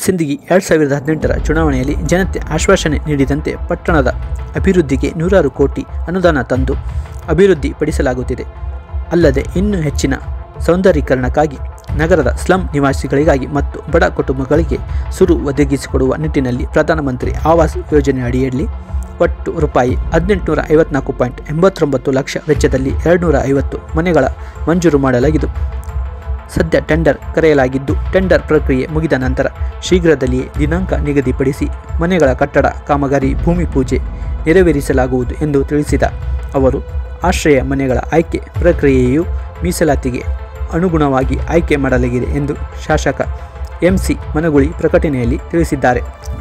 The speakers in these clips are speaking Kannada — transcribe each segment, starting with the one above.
ಸಿಂದಗಿ ಎರಡು ಸಾವಿರದ ಹದಿನೆಂಟರ ಚುನಾವಣೆಯಲ್ಲಿ ಜನತೆ ಆಶ್ವಾಸನೆ ನೀಡಿದಂತೆ ಪಟ್ಟಣದ ಅಭಿವೃದ್ಧಿಗೆ ನೂರಾರು ಕೋಟಿ ಅನುದಾನ ತಂದು ಅಭಿವೃದ್ಧಿ ಪಡಿಸಲಾಗುತ್ತಿದೆ ಅಲ್ಲದೆ ಇನ್ನೂ ಹೆಚ್ಚಿನ ಸೌಂದರೀಕರಣಕ್ಕಾಗಿ ನಗರದ ಸ್ಲಂ ನಿವಾಸಿಗಳಿಗಾಗಿ ಮತ್ತು ಬಡ ಕುಟುಂಬಗಳಿಗೆ ಸುರು ಒದಗಿಸಿಕೊಡುವ ನಿಟ್ಟಿನಲ್ಲಿ ಪ್ರಧಾನಮಂತ್ರಿ ಆವಾಸ್ ಯೋಜನೆ ಅಡಿಯಲ್ಲಿ ಒಟ್ಟು ರೂಪಾಯಿ ಹದಿನೆಂಟುನೂರ ಐವತ್ನಾಲ್ಕು ಪಾಯಿಂಟ್ ಎಂಬತ್ತೊಂಬತ್ತು ಲಕ್ಷ ವೆಚ್ಚದಲ್ಲಿ ಎರಡುನೂರ ಐವತ್ತು ಮನೆಗಳ ಮಂಜೂರು ಮಾಡಲಾಗಿದ್ದು ಸದ್ಯ ಟೆಂಡರ್ ಕರೆಯಲಾಗಿದ್ದು ಟೆಂಡರ್ ಪ್ರಕ್ರಿಯೆ ಮುಗಿದ ನಂತರ ಶೀಘ್ರದಲ್ಲಿಯೇ ದಿನಾಂಕ ನಿಗದಿಪಡಿಸಿ ಮನೆಗಳ ಕಟ್ಟಡ ಕಾಮಗಾರಿ ಭೂಮಿ ಪೂಜೆ ನೆರವೇರಿಸಲಾಗುವುದು ಎಂದು ತಿಳಿಸಿದ ಅವರು ಆಶ್ರಯ ಮನೆಗಳ ಆಯ್ಕೆ ಪ್ರಕ್ರಿಯೆಯು ಮೀಸಲಾತಿಗೆ ಅನುಗುಣವಾಗಿ ಆಯ್ಕೆ ಮಾಡಲಾಗಿದೆ ಎಂದು ಶಾಸಕ ಎಂಸಿ ಮನಗುಳಿ ಪ್ರಕಟಣೆಯಲ್ಲಿ ತಿಳಿಸಿದ್ದಾರೆ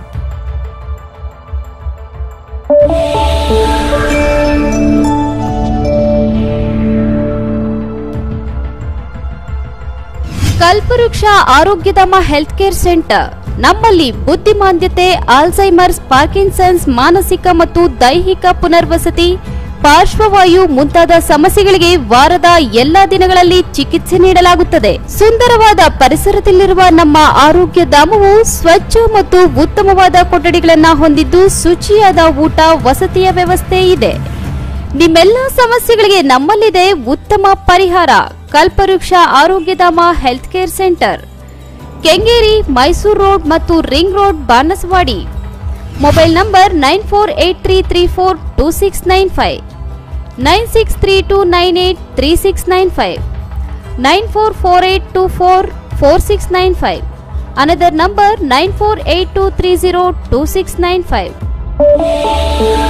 ಕಲ್ಪವೃಕ್ಷ ಆರೋಗ್ಯಧಾಮ ಹೆಲ್ತ್ ಕೇರ್ ಸೆಂಟರ್ ನಮ್ಮಲ್ಲಿ ಬುದ್ಧಿಮಾಂದ್ಯತೆ ಆಲ್ಝೈಮರ್ಸ್ ಪಾರ್ಕಿನ್ಸನ್ಸ್ ಮಾನಸಿಕ ಮತ್ತು ದೈಹಿಕ ಪುನರ್ವಸತಿ ಪಾರ್ಶ್ವವಾಯು ಮುಂತಾದ ಸಮಸ್ಯೆಗಳಿಗೆ ವಾರದ ಎಲ್ಲಾ ದಿನಗಳಲ್ಲಿ ಚಿಕಿತ್ಸೆ ನೀಡಲಾಗುತ್ತದೆ ಸುಂದರವಾದ ಪರಿಸರದಲ್ಲಿರುವ ನಮ್ಮ ಆರೋಗ್ಯ ಧಾಮವು ಸ್ವಚ್ಛ ಮತ್ತು ಉತ್ತಮವಾದ ಕೊಠಡಿಗಳನ್ನು ಹೊಂದಿದ್ದು ಶುಚಿಯಾದ ಊಟ ವಸತಿಯ ವ್ಯವಸ್ಥೆ ಇದೆ ನಿಮ್ಮೆಲ್ಲ ಸಮಸ್ಯೆಗಳಿಗೆ ನಮ್ಮಲ್ಲಿದೆ ಉತ್ತಮ ಪರಿಹಾರ Kalpavriksha Arogyadhama health care centre Kengeri Mysore road ಮತ್ತು ring road Banaswadi mobile number nine four eight three three four two six nine five nine six three two nine eight three six nine five nine four four eight two four four six nine five another number nine four eight two three zero two six nine five